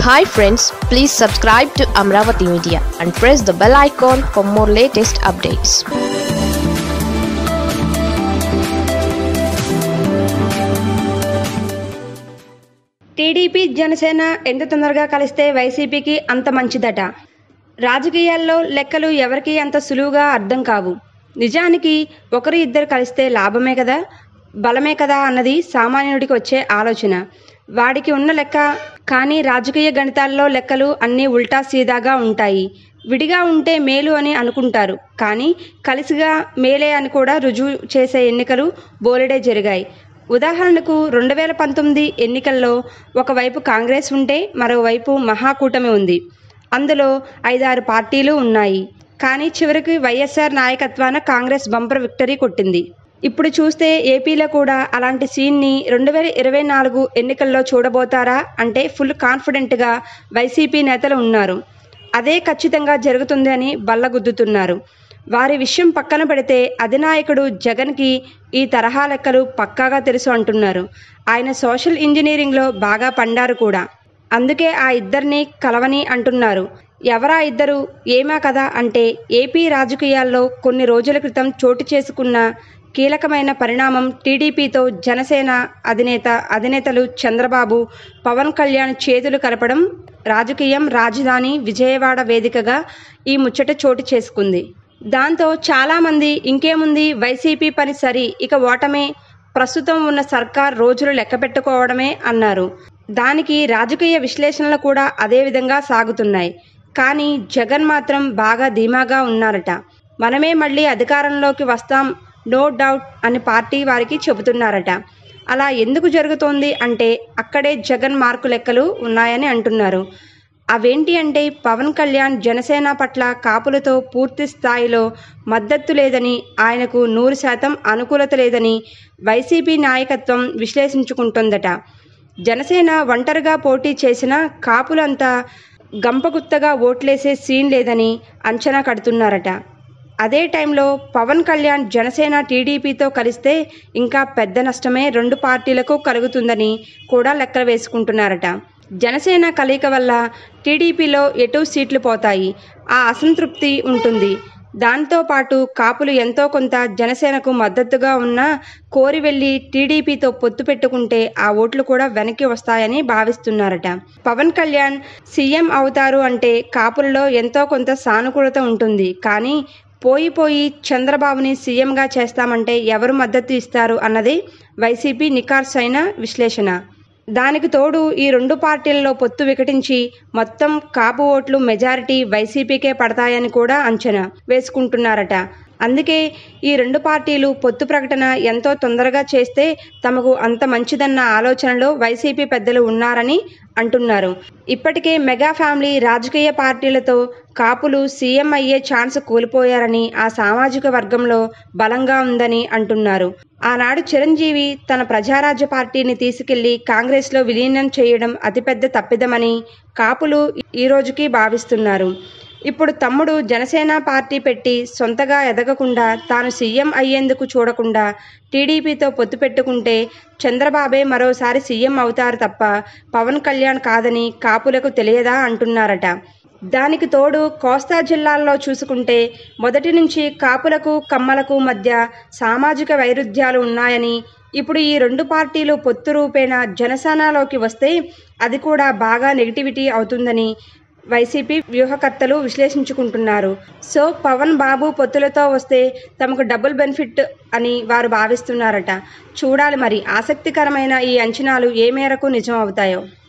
hi friends please subscribe to Amaravati media and press the bell icon for more latest updates TDP Janasena ఎంత తొందరగా కలిస్తే వైసీపీకి అంత మంచిదట రాజకీయాల్లో లెక్కలు ఎవరికి అంత సులువుగా అర్థం కావు నిజానికి ఒకరు ఇద్దరు కలిస్తే లాభమే కదా బలమే కదా అన్నది సామాన్యుడికి వచ్చే ఆలోచన వాడికి ఉన్న లెక్క కానీ రాజకీయ గణితాల్లో లెక్కలు అన్నీ ఉల్టా సీదాగా ఉంటాయి విడిగా ఉంటే మేలు అని అనుకుంటారు కానీ కలిసిగా మేలే అని కూడా రుజువు చేసే ఎన్నికలు బోలెడే జరిగాయి ఉదాహరణకు రెండు వేల పంతొమ్మిది ఎన్నికల్లో ఒకవైపు కాంగ్రెస్ ఉంటే మరోవైపు మహాకూటమి ఉంది అందులో ఐదారు పార్టీలు ఉన్నాయి కానీ చివరికి వైఎస్ఆర్ నాయకత్వాన కాంగ్రెస్ బంపర్ విక్టరీ కొట్టింది ఇప్పుడు చూస్తే ఏపీలో కూడా అలాంటి సీన్ని రెండు వేల ఇరవై నాలుగు ఎన్నికల్లో చూడబోతారా అంటే ఫుల్ కాన్ఫిడెంట్గా వైసీపీ నేతలు ఉన్నారు అదే ఖచ్చితంగా జరుగుతుంది అని బల్లగుద్దుతున్నారు వారి విషయం పక్కన పెడితే అధినాయకుడు జగన్కి ఈ తరహా లెక్కలు పక్కాగా తెలుసు అంటున్నారు ఆయన సోషల్ ఇంజనీరింగ్లో బాగా పండారు కూడా అందుకే ఆ ఇద్దరిని కలవని అంటున్నారు ఎవరా ఇద్దరు ఏమా కదా అంటే ఏపీ రాజకీయాల్లో కొన్ని రోజుల క్రితం చోటు చేసుకున్న కీలకమైన పరిణామం టీడీపీతో జనసేన అధినేత అధినేతలు చంద్రబాబు పవన్ కళ్యాణ్ చేతులు కలపడం రాజకీయం రాజధాని విజయవాడ వేదికగా ఈ ముచ్చట చోటు చేసుకుంది దాంతో చాలామంది ఇంకేముంది వైసీపీ పని సరి ఇక ఓటమే ప్రస్తుతం ఉన్న సర్కార్ రోజులు లెక్క పెట్టుకోవడమే అన్నారు దానికి రాజకీయ విశ్లేషణలు కూడా అదే విధంగా సాగుతున్నాయి కానీ జగన్ మాత్రం బాగా ధీమాగా ఉన్నారట మనమే మళ్ళీ అధికారంలోకి వస్తాం నో డౌట్ అని పార్టీ వారికి చెబుతున్నారట అలా ఎందుకు జరుగుతోంది అంటే అక్కడే జగన్ మార్కు లెక్కలు ఉన్నాయని అంటున్నారు అవేంటి అంటే పవన్ కళ్యాణ్ జనసేన పట్ల కాపులతో పూర్తి స్థాయిలో మద్దతు లేదని ఆయనకు నూరు శాతం అనుకూలత లేదని వైసీపీ నాయకత్వం విశ్లేషించుకుంటోందట జనసేన ఒంటరిగా పోటీ చేసిన కాపులంతా గంపగుత్తగా ఓట్లేసే సీన్ లేదని అంచనా కడుతున్నారట అదే టైంలో పవన్ కళ్యాణ్ జనసేన టీడీపీతో కలిస్తే ఇంకా పెద్ద నష్టమే రెండు పార్టీలకు కలుగుతుందని కూడా లెక్కలు వేసుకుంటున్నారట జనసేన కలయిక వల్ల టీడీపీలో ఎటు సీట్లు పోతాయి ఆ అసంతృప్తి ఉంటుంది దాంతో పాటు కాపులు ఎంతో కొంత జనసేనకు మద్దతుగా ఉన్నా కోరి వెళ్లి టీడీపీతో పొత్తు పెట్టుకుంటే ఆ ఓట్లు కూడా వెనక్కి వస్తాయని భావిస్తున్నారట పవన్ కళ్యాణ్ సీఎం అవుతారు అంటే కాపులలో ఎంతో కొంత సానుకూలత ఉంటుంది కానీ పోయి పోయి చంద్రబాబుని సీఎంగా చేస్తామంటే ఎవరు మద్దతు ఇస్తారు అన్నది వైసీపీ నికార్సైన విశ్లేషణ దానికి తోడు ఈ రెండు పార్టీలలో పొత్తు వికటించి మొత్తం కాపు ఓట్లు మెజారిటీ వైసీపీకే పడతాయని కూడా అంచనా వేసుకుంటున్నారట అందుకే ఈ రెండు పార్టీలు పొత్తు ప్రకటన ఎంతో తొందరగా చేస్తే తమకు అంత మంచిదన్న ఆలోచనలో వైసీపీ పెద్దలు ఉన్నారని అంటున్నారు ఇప్పటికే మెగా ఫ్యామిలీ రాజకీయ పార్టీలతో కాపులు సీఎం అయ్యే ఛాన్స్ కోల్పోయారని ఆ సామాజిక వర్గంలో బలంగా ఉందని అంటున్నారు ఆనాడు చిరంజీవి తన ప్రజారాజ్య పార్టీని తీసుకెళ్లి కాంగ్రెస్లో విలీనం చేయడం అతిపెద్ద తప్పిదమని కాపులు ఈ రోజుకి భావిస్తున్నారు ఇప్పుడు తమ్ముడు జనసేన పార్టీ పెట్టి సొంతగా ఎదగకుండా తాను సీఎం అయ్యేందుకు చూడకుండా టీడీపీతో పొత్తు పెట్టుకుంటే చంద్రబాబే మరోసారి సీఎం అవుతారు తప్ప పవన్ కళ్యాణ్ కాదని కాపులకు తెలియదా అంటున్నారట దానికి తోడు కోస్తా జిల్లాల్లో చూసుకుంటే మొదటి నుంచి కాపులకు కమ్మలకు మధ్య సామాజిక వైరుధ్యాలు ఉన్నాయని ఇప్పుడు ఈ రెండు పార్టీలు పొత్తు రూపేణ జనసేనలోకి వస్తే అది కూడా బాగా నెగిటివిటీ అవుతుందని వైసీపీ వ్యూహకర్తలు విశ్లేషించుకుంటున్నారు సో పవన్ బాబు పొత్తులతో వస్తే తమకు డబుల్ బెనిఫిట్ అని వారు భావిస్తున్నారట చూడాలి మరి ఆసక్తికరమైన ఈ అంచనాలు ఏ మేరకు నిజం అవుతాయో